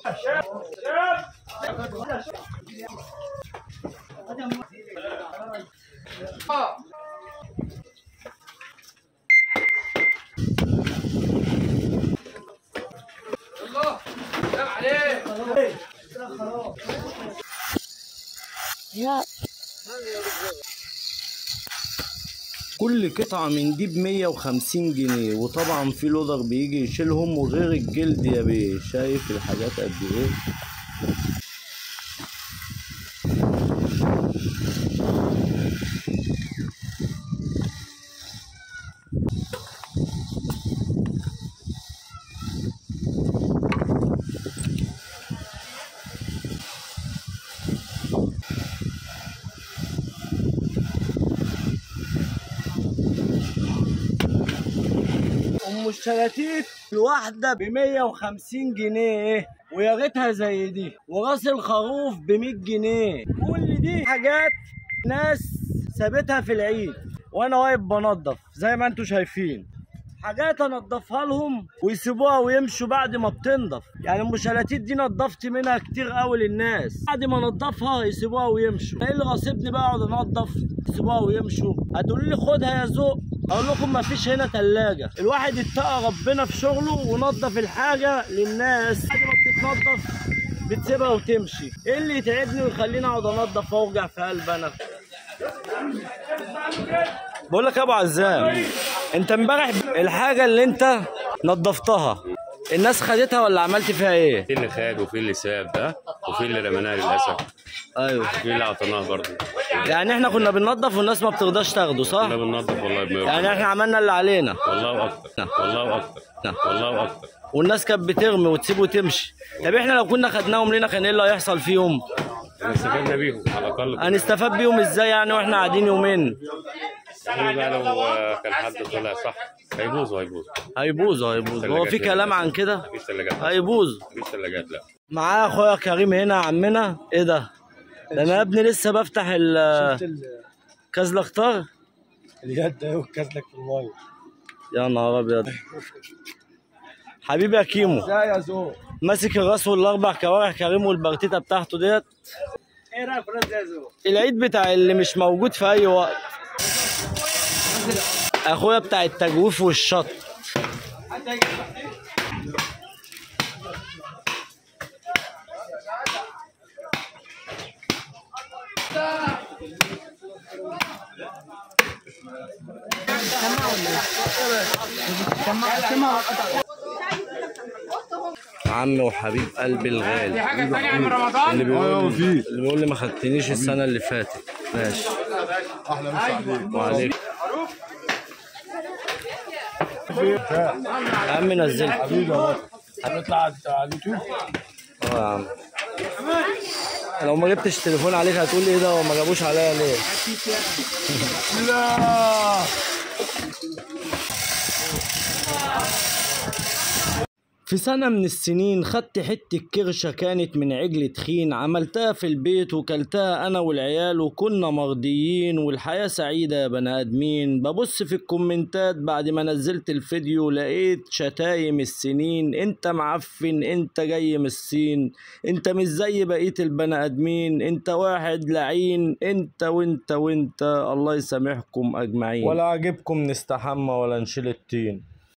كل قطعة من دي بمية وخمسين جنيه وطبعا في لودر بيجي يشيلهم وغير الجلد يا بيه شايف الحاجات قد ايه ام الشلاتيت الواحدة ب 150 جنيه ويا ريتها زي دي وراس الخروف ب 100 جنيه كل دي حاجات ناس سابتها في العيد وانا واقف بنضف زي ما انتم شايفين حاجات انضفها لهم ويسيبوها ويمشوا بعد ما بتنضف يعني ام شلاتيت دي نضفت منها كتير قوي للناس بعد ما انضفها يسيبوها ويمشوا ايه اللي غاصبني بقى اقعد انضف يسيبوها ويمشوا هتقولوا لي خدها يا ذوق اقول لكم ما فيش هنا تلاجة الواحد اتقى ربنا في شغله ونظف الحاجة للناس بعد ما بتتنضف بتسيبها وتمشي ايه اللي يتعبني ويخليني اقعد انضف واوجع في قلب انا بقول لك يا ابو عزام انت امبارح الحاجة اللي انت نظفتها الناس خدتها ولا عملت فيها ايه؟ في اللي خد وفي اللي ساب ده وفي اللي رميناه للاسف ايوه وفي اللي اعطيناه برضه يعني احنا كنا بننظف والناس ما بترضاش تاخده صح؟ كنا بننظف والله بما يرضي يعني احنا عملنا اللي علينا والله اكتر والله اكتر والله اكتر والناس كانت بترمي وتسيب وتمشي طب احنا لو كنا خدناهم لينا كان ايه اللي هيحصل فيهم؟ احنا استفدنا بيهم على الاقل هنستفاد بيهم ازاي يعني واحنا قاعدين يومين؟ يعني بقى لو كان حد طلع صح هيبوظوا هيبوظوا هيبوظوا هيبوظوا هو في كلام عن كده؟ مفيش ثلاجات هيبوظ مفيش ثلاجات لا معايا اخويا كريم هنا عمنا ايه ده؟ ده انا يا ابني لسه بفتح ال كاز الاخطار اليد اهي والكازلك في الميه يا نهار ابيض حبيبي يا كيمو ازاي يا زو ماسك الراس والاربع كوارع كريم والبرتيتا بتاعته ديت ايه رايك في الناس دي يا زو العيد بتاع اللي مش موجود في اي وقت اخويا بتاع التجويف والشط عمي وحبيب قلبي الغالي حاجة تانية من رمضان اللي بيقول لي اللي بيقول لي ما خدتنيش السنه اللي فاتت ماشي احلى مسا عليك وعليك يا عم نزلها حبيبي يا بطل هنطلع على على اليوتيوب اه يا عم لو ما جبتش تليفون عليك هتقول لي ايه ده وما جابوش عليا ليه لا في سنة من السنين خدت حتة كرشة كانت من عجل تخين عملتها في البيت وكلتها أنا والعيال وكنا مرضيين والحياة سعيدة يا بني آدمين ببص في الكومنتات بعد ما نزلت الفيديو لقيت شتايم السنين انت معفن انت جاي من الصين انت مش زي بقية البني آدمين انت واحد لعين انت وانت وانت الله يسامحكم أجمعين ولا عاجبكم نستحمى ولا نشيل الطين